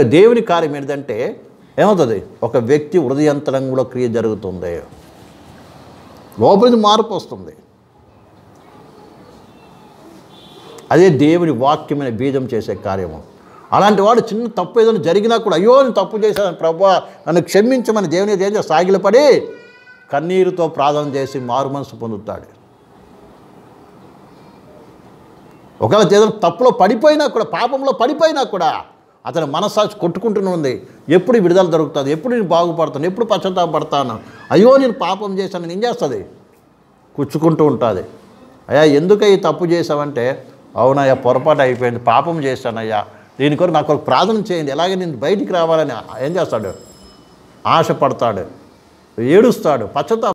దేవుని కార్యం ఏంటంటే ఏమవుతుంది ఒక వ్యక్తి హృదయంతరంలో క్రియ జరుగుతుంది లోపలికి మార్పు వస్తుంది అదే దేవుని వాక్యమైన బీజం చేసే కార్యము అలాంటి వాడు చిన్న తప్పు ఏదైనా జరిగినా కూడా అయ్యో నేను తప్పు చేశాను ప్రభు నన్ను క్షమించమని దేవుని ఏం చేస్తే సాగిలపడి కన్నీరుతో ప్రార్థన చేసి మారు మనసు పొందుతాడు ఒకవేళ ఏదైనా తప్పులో పడిపోయినా కూడా పాపంలో పడిపోయినా కూడా అతని మనస్సాక్షి కొట్టుకుంటూనే ఉంది ఎప్పుడు విడుదల దొరుకుతుంది ఎప్పుడు నేను బాగుపడతాను ఎప్పుడు పశ్చాత్తాపడతాను అయ్యో నేను పాపం చేశాను నేను ఏం చేస్తుంది కూర్చుకుంటూ ఉంటుంది అయ్యా ఎందుకు ఈ తప్పు చేసావంటే అవునయ్యా పొరపాటు అయిపోయింది పాపం చేశానయ్యా దీని కొరకు నాకు ఒక ప్రార్థన చేయండి ఎలాగే నేను బయటికి రావాలని ఏం చేస్తాడు ఆశపడతాడు ఏడుస్తాడు పశ్చాత్తాప